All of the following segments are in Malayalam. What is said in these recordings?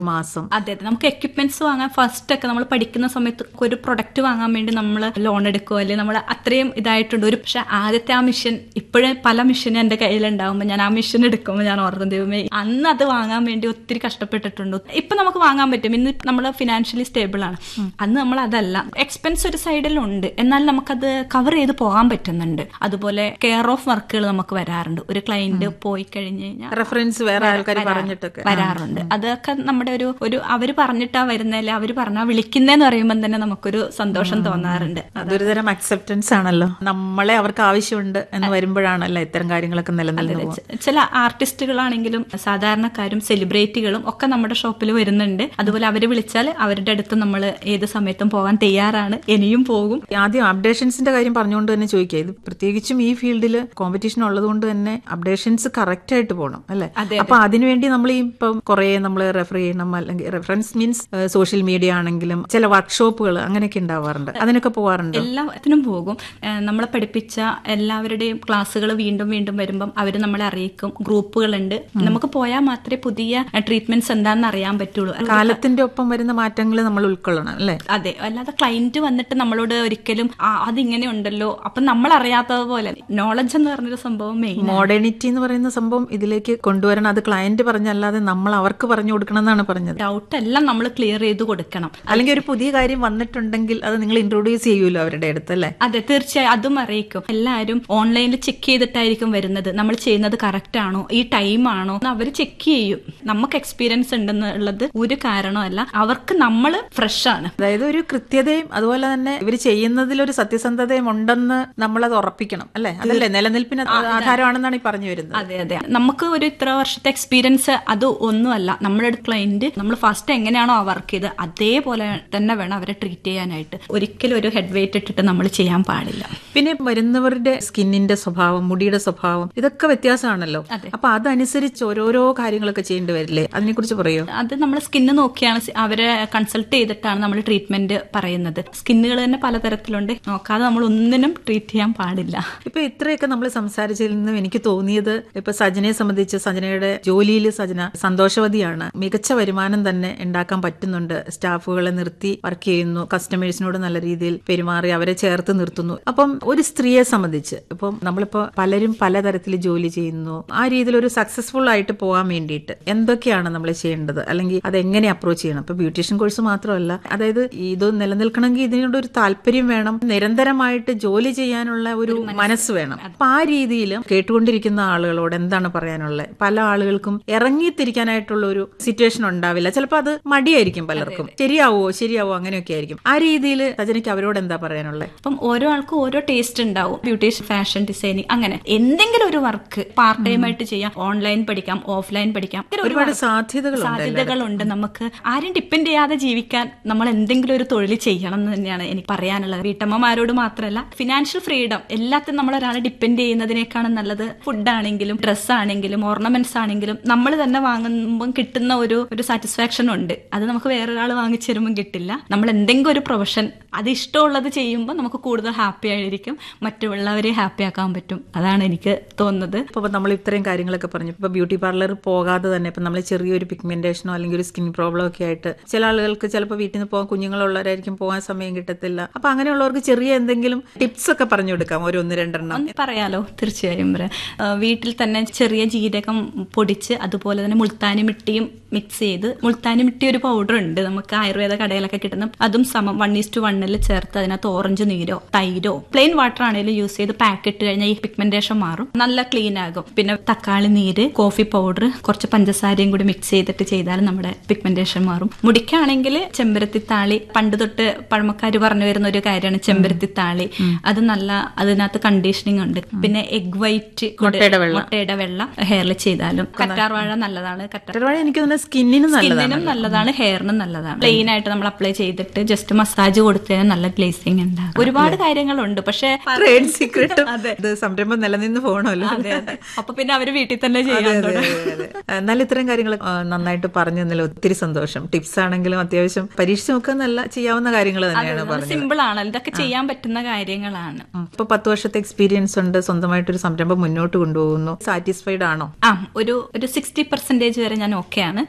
മാസം അതെ അതെ നമുക്ക് എക്യുപ്മെന്റ്സ് വാങ്ങാൻ ഫസ്റ്റ് ഒക്കെ നമ്മൾ പഠിക്കുന്ന സമയത്ത് ഒരു പ്രൊഡക്റ്റ് വാങ്ങാൻ വേണ്ടി നമ്മൾ ലോൺ എടുക്കുക അല്ലെങ്കിൽ നമ്മൾ അത്രയും ഇതായിട്ടുണ്ട് ഒരു പക്ഷെ ആദ്യത്തെ ആ മിഷൻ ഇപ്പോഴും പല മിഷനും എന്റെ കയ്യിലുണ്ടാവുമ്പോൾ ഞാൻ ആ മിഷൻ എടുക്കുമ്പോൾ ഞാൻ ഓർക്കും ദൈവമേ അന്ന് അത് വാങ്ങാൻ വേണ്ടി ഒത്തിരി കഷ്ടപ്പെട്ടിട്ടുണ്ട് ഇപ്പൊ നമുക്ക് വാങ്ങാൻ പറ്റും ഇന്ന് നമ്മൾ ഫിനാൻഷ്യലി സ്റ്റേബിൾ ആണ് അന്ന് നമ്മൾ അതല്ല എക്സ്പെൻസ് ഒരു സൈഡിലുണ്ട് എന്നാൽ നമുക്കത് കവർ ചെയ്ത് പോകാൻ പറ്റുന്നുണ്ട് അതുപോലെ കെയർ ഓഫ് വർക്കുകൾ നമുക്ക് വരാറുണ്ട് ഒരു ക്ലയന്റ് പോയി കഴിഞ്ഞ് കഴിഞ്ഞാൽ റെഫറൻസ് വേറെ ആൾക്കാർ പറഞ്ഞിട്ടൊക്കെ വരാറുണ്ട് അതൊക്കെ നമ്മുടെ ഒരു ഒരു അവര് പറഞ്ഞിട്ടാ വരുന്നല്ലേ അവര് പറഞ്ഞാ വിളിക്കുന്നേന്ന് പറയുമ്പോൾ തന്നെ നമുക്കൊരു സന്തോഷം തോന്നാറുണ്ട് അതൊരു തരം അക്സെപ്റ്റൻസ് ആണല്ലോ നമ്മളെ അവർക്ക് ആവശ്യമുണ്ട് എന്ന് വരുമ്പോഴാണല്ലോ ഇത്തരം കാര്യങ്ങളൊക്കെ നിലനിൽന്നു പോകുന്നത് ച- ചില ആർട്ടിസ്റ്റുകളാണെങ്കിലും സാധാരണക്കാരും സെലിബ്രിറ്റികളും ഒക്കെ നമ്മുടെ ഷോപ്പിൽ വരുന്നുണ്ട് അതുപോലെ അവര് വിളിച്ചാൽ അവരുടെ അടുത്ത് നമ്മൾ ഏത് സമയത്തും പോകാൻ തയ്യാറാണ് ഇനിയും പോകും ആദ്യം അപ്ഡേഷൻസിന്റെ കാര്യം പറഞ്ഞുകൊണ്ട് തന്നെ ചോദിക്കുക ഇത് പ്രത്യേകിച്ചും ഈ ഫീൽഡിൽ കോമ്പറ്റീഷൻ ഉള്ളതുകൊണ്ട് തന്നെ അപ്ഡേഷൻസ് കറക്റ്റ് ആയിട്ട് പോകണം അല്ലെ അതെ, അപ്പൊ അതിനുവേണ്ടി നമ്മൾ ഈ ഇപ്പം കുറെ നമ്മൾ റെഫർ ചെയ്യണം അല്ലെങ്കിൽ റെഫറൻസ് മീൻസ് സോഷ്യൽ മീഡിയ ആണെങ്കിലും ചില വർക്ക്ഷോപ്പുകൾ അങ്ങനെയൊക്കെ ഉണ്ടാവാറുണ്ട് അതിനൊക്കെ പോവാറുണ്ട് എല്ലാത്തിനും പോകും ഏഹ് നമ്മളെ പഠിപ്പിച്ച എല്ലാവരുടെയും ക്ലാസ്സുകൾ വീണ്ടും വീണ്ടും വരുമ്പം അവർ നമ്മളെ അറിയിക്കും ഗ്രൂപ്പുകളുണ്ട് നമുക്ക് പോയാൽ മാത്രമേ പുതിയ ട്രീറ്റ്മെന്റ്സ് എന്താണെന്ന് അറിയാൻ പറ്റുള്ളൂ കാലത്തിന്റെ ഒപ്പം വരുന്ന മാറ്റങ്ങൾ നമ്മൾ ഉൾക്കൊള്ളണം അല്ലെ അതെ അല്ലാതെ ക്ലയന്റ് വന്നിട്ട് നമ്മളോട് ഒരിക്കലും "ആ, അതിങ്ങനെ ഉണ്ടല്ലോ അപ്പൊ നമ്മൾ അറിയാത്തത് പോലെ നോളജ് എന്ന് പറഞ്ഞൊരു സംഭവം മെയിൻ മോഡേണിറ്റി എന്ന് പറയുന്ന സംഭവം ഇതിലേക്ക് കൊണ്ടുവരണം അത് ക്ലയന്റ് പറഞ്ഞല്ലാതെ നമ്മൾ അവർക്ക് പറഞ്ഞു കൊടുക്കണം എന്നാണ് പറഞ്ഞത് ഡൗട്ട് എല്ലാം നമ്മൾ ക്ലിയർ ചെയ്ത് കൊടുക്കണം അല്ലെങ്കിൽ ഒരു പുതിയ കാര്യം വന്നിട്ടുണ്ടെങ്കിൽ അത് നിങ്ങൾ ഇൻട്രൊഡ്യൂസ് ചെയ്യുമല്ലോ അവരുടെ അടുത്ത് അല്ലേ അതെ തീർച്ചയായും അതും അറിയിക്കും എല്ലാവരും ഓൺലൈനിൽ ചെക്ക് ചെയ്തിട്ടായിരിക്കും വരുന്നത് നമ്മൾ ചെയ്യുന്നത് കറക്റ്റ് ആണോ ഈ ടൈം ആണോ അവർ ചെക്ക് ചെയ്യും നമുക്ക് എക്സ്പീരിയൻസ് ഉണ്ടെന്നുള്ളത് ഒരു കാരണമല്ല അവർക്ക് നമ്മൾ ഫ്രഷ് ആണ് അതായത് ഒരു കൃത്യതയും അതുപോലെ തന്നെ ഇവർ ചെയ്യുന്നതിൽ ഒരു സത്യസന്ധതയും ഉണ്ടെന്ന് നമ്മളത് ഉറപ്പിക്കണം അല്ലെ അതല്ലേ നിലനിൽപ്പിന് ആധാരമാണെന്നാണ് ഈ പറഞ്ഞു വരുന്നത് അതെ അതെ നമുക്ക് ഒരു ഇത്ര വർഷത്തെ എക്സ്പീരിയൻസ് അത് ഒന്നുമല്ല നമ്മുടെ അടുത്ത് ക്ലയന്റ് നമ്മൾ ഫസ്റ്റ് എങ്ങനെയാണോ ആ വർക്ക് ചെയ്ത് അതേപോലെ തന്നെ വേണം അവരെ ട്രീറ്റ് ചെയ്യാനായിട്ട് ഒരിക്കലും ഒരു ഹെഡ് വെയിറ്റ് ഇട്ടിട്ട് നമ്മൾ ചെയ്യാൻ പാടില്ല പിന്നെ വരുന്നവരുടെ സ്കിന്നിന്റെ സ്വഭാവം മുടിയുടെ സ്വഭാവം ഇതൊക്കെ വ്യത്യാസമാണല്ലോ അപ്പൊ അതനുസരിച്ച് ഓരോരോ കാര്യങ്ങളൊക്കെ ചെയ്യേണ്ടി വരില്ലേ അതിനെക്കുറിച്ച് പറയോ അത് നമ്മൾ സ്കിന്ന് നോക്കിയാണ് സി- അവരെ കൺസൾട്ട് ചെയ്തിട്ടാണ് നമ്മൾ ട്രീറ്റ്മെന്റ് പറയുന്നത് സ്കിന്നുകൾ തന്നെ പലതരത്തിലുണ്ട് നോക്കാതെ നമ്മൾ ഒന്നിനും ട്രീറ്റ് ചെയ്യാൻ പാടില്ല ഇപ്പൊ ഇത്രയൊക്കെ നമ്മൾ സംസാരിച്ചതിൽ നിന്നും എനിക്ക് തോന്നിയത് ഇപ്പൊ സജനയെ സംബന്ധിച്ച് സജനയുടെ ജോലിയിൽ സജന സന്തോഷവതിയാണ് മികച്ച വരുമാനം തന്നെ ഉണ്ടാക്കാൻ പറ്റുന്നുണ്ട് സ്റ്റാഫുകളെ നിർത്തി വർക്ക് ചെയ്യുന്നു കസ്റ്റമേഴ്സിനോട് നല്ല രീതിയിൽ പെരുമാറി അവരെ ചേർത്ത് നിർത്തുന്നു അപ്പം ഒരു സ്ത്രീയെ സംബന്ധിച്ച് ഇപ്പം നമ്മളിപ്പോ പലരും പലതരത്തിൽ ജോലി ചെയ്യുന്നു ആ രീതിയിൽ ഒരു സക്സസ്ഫുൾ ആയിട്ട് പോകാൻ വേണ്ടിയിട്ട് എന്തൊക്കെയാണ് നമ്മൾ ചെയ്യേണ്ടത് അല്ലെങ്കിൽ അത് എങ്ങനെ അപ്രോച്ച് ചെയ്യണം ഇപ്പൊ ബ്യൂട്ടീഷ്യൻ കോഴ്സ് മാത്രമല്ല അതായത് ഇത് നിലനിൽക്കണമെങ്കിൽ ഇതിനോട് ഒരു താല്പര്യം വേണം നിരന്തരമായിട്ട് ജോലി ചെയ്യാനുള്ള ഒരു മനസ്സ് വേണം അപ്പൊ ആ രീതിയിൽ കേട്ടുകൊണ്ടിരിക്കുന്ന ആളുകളോട് എന്താണ് പറയാനുള്ളത് പല ആളുകൾക്കും ഇറങ്ങിത്തിരിക്കാനായിട്ടുള്ള ഒരു സിറ്റുവേഷൻ ഉണ്ടാവില്ല ചിലപ്പോൾ അത് മടിയായിരിക്കും പലർക്കും ശരിയാവോ ശരിയാവോ അങ്ങനെയൊക്കെ ആയിരിക്കും ആ രീതിയിൽ സജനയ്ക്ക് അവരോട് എന്താ പറയാനുള്ളത് അപ്പം ഓരോ ആൾക്കും ഓരോ ടേസ്റ്റ് ഉണ്ടാവും ബ്യൂട്ടീഷ്യൻ ഫാഷൻ ഡിസൈനിങ് അങ്ങനെ എന്തെങ്കിലും ഒരു വർക്ക് പാർട്ട് ടൈം ആയിട്ട് ചെയ്യാം ഓൺലൈൻ പഠിക്കാം ഓഫ്ലൈൻ പഠിക്കാം ഇങ്ങനെ ഒരുപാട് സാധ്യതകളുണ്ട് സാധ്യതകളുണ്ട് നമുക്ക് ആരും ഡിപ്പെൻഡ് ചെയ്യാതെ ജീവിക്കാൻ നമ്മൾ എന്തെങ്കിലും ഒരു തൊഴിൽ ചെയ്യണം എന്ന് തന്നെയാണ് എനിക്ക് പറയാനുള്ളത് വീട്ടമ്മമാരോട് മാത്രമല്ല ഫിനാൻഷ്യൽ ഫ്രീഡം എല്ലാത്തിനും നമ്മൾ ഒരാളെ ഡിപ്പെൻഡ് ചെയ്യുന്നതിനേക്കാളും നല്ലത് ഫുഡ് ആണെങ്കിലും ഡ്രസ്സ് ആണെങ്കിലും ഓർണമെന്റ്സ് ആണെങ്കിലും നമ്മൾ തന്നെ വാങ്ങുമ്പോൾ കിട്ടുന്ന ഒരു ഒരു സാറ്റിസ്ഫാക്ഷൻ ഉണ്ട് അത് നമുക്ക് വേറൊരാൾ വാങ്ങിച്ചു തരുമ്പോൾ കിട്ടില്ല നമ്മൾ എന്തെങ്കിലും ഒരു പ്രൊഫഷൻ അത് ഇഷ്ടമുള്ളത് ചെയ്യുമ്പോൾ നമുക്ക് കൂടുതൽ ഹാപ്പി ആയിരിക്കും മറ്റുള്ളവരെ ഹാപ്പി ആക്കാൻ പറ്റും അതാണ് എനിക്ക് തോന്നുന്നത് ഇപ്പൊ നമ്മൾ ഇത്രയും കാര്യങ്ങളൊക്കെ പറഞ്ഞു ഇപ്പൊ ബ്യൂട്ടി പാർലർ പോകാതെ തന്നെ ഇപ്പൊ നമ്മൾ ചെറിയൊരു പിഗ്മെന്റേഷനോ അല്ലെങ്കിൽ ഒരു സ്കിൻ പ്രോബ്ലം ഒക്കെ ആയിട്ട് ചില ആളുകൾക്ക് ചിലപ്പോൾ വീട്ടിൽ നിന്ന് പോകാൻ കുഞ്ഞുങ്ങളുള്ളവരായിരിക്കും പോകാൻ സമയം കിട്ടത്തില്ല അപ്പൊ അങ്ങനെയുള്ളവർക്ക് ചെറിയ എന്തെങ്കിലും ടിപ്സ് ഒക്കെ പറഞ്ഞു കൊടുക്കാം ഒരു ഒന്ന് രണ്ടെണ്ണം ഒന്ന് പറയാലോ തീർച്ചയായും പറയാം. ആ, വീട്ടിൽ തന്നെ ചെറിയ ജീരകം പൊടിച്ച് അതുപോലെ തന്നെ മുൾത്താനി മിട്ടിയും മിക്സ് ചെയ്ത് മുൾത്താനി മിട്ടി ഒരു പൗഡർ ഉണ്ട് നമുക്ക് ആയുർവേദ കടയിലൊക്കെ കിട്ടുന്ന അതും സമം വൺ ഈസ് ടു വണ്ണിൽ ചേർത്ത് അതിനകത്ത് ഓറഞ്ച് നീരോ തൈരോ പ്ലെയിൻ വാട്ടർ ആണെങ്കിലും യൂസ് ചെയ്ത് പാക്ക് ഇട്ട് കഴിഞ്ഞാൽ ഈ പിഗ്മെന്റേഷൻ മാറും നല്ല ക്ലീൻ ആകും പിന്നെ തക്കാളി നീര് കോഫി പൗഡർ കുറച്ച് പഞ്ചസാരയും കൂടി മിക്സ് ചെയ്തിട്ട് ചെയ്താൽ നമ്മുടെ പിഗ്മെന്റേഷൻ മാറും മുടിക്കാണെങ്കിൽ ചെമ്പരത്തിത്താളി പണ്ട് തൊട്ട് പഴമക്കാർ പറഞ്ഞു വരുന്ന ഒരു കാര്യമാണ് ചെമ്പരത്തിത്താളി അത് നല്ല അതിനകത്ത് കണ്ടീഷനിങ് ഉണ്ട് പിന്നെ എഗ് വൈറ്റ് മുട്ടയുടെ വെള്ള. മുട്ടയുടെ വെള്ള ഹെയറിൽ ചെയ്താലും കറ്റാർ വാഴ നല്ലതാണ് കറ്റാർ കറ്റാർവാഴ എനിക്ക് തോന്നുന്നത് സ്കിന്നിന് നല്ലതാണ് സ്കിന്നിനും നല്ലതാണ് ഹെയറിനും നല്ലതാണ് പ്ലെയിൻ ആയിട്ട് നമ്മൾ അപ്ലൈ ചെയ്തിട്ട് ജസ്റ്റ് മസാജ് കൊടുത്തതിന് നല്ല ഗ്ലേസിങ് ഉണ്ടാകും ഒരുപാട് കാര്യങ്ങളുണ്ട് പക്ഷെ ട്രേഡ് സീക്രട്ടും ഇത് സംരംഭം നിലനിന്ന് പോകണമല്ലോ അതെ അതെ അപ്പൊ പിന്നെ അവര് വീട്ടിൽ തന്നെ ചെയ്യാൻ അതെ, തുടങ്ങും അതെ, അതെ. എന്നാലും ഇത്രയും കാര്യങ്ങൾ ആ, നന്നായിട്ട് പറഞ്ഞു തന്നല്ലോ ഒത്തിരി സന്തോഷം ടിപ്സ് ആണെങ്കിലും അത്യാവശ്യം പരീക്ഷിച്ച് നോക്കാൻ നല്ല ചെയ്യാവുന്ന കാര്യങ്ങൾ തന്നെയാണ് പറഞ്ഞത് സിമ്പിൾ ആണ് ഇതൊക്കെ ചെയ്യാൻ പറ്റുന്ന കാര്യങ്ങളാണ് ഉം. ഇപ്പൊ പത്ത് വർഷത്തെ എക്സ്പീരിയൻസ് ഉണ്ട് സ്വന്തമായിട്ടൊരു സംരംഭം മുന്നോട്ട് കൊണ്ടുപോകുന്നു സാറ്റിസ്ഫൈഡ് ആണോ ആ ഒരു ഒരു സിക്സ്റ്റി പെർസെന്റേജ് വരെ ഞാൻ ഓക്കെയാണ്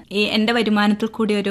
ഈ എന്റെ വരുമാനത്തിൽ കൂടി ഒരു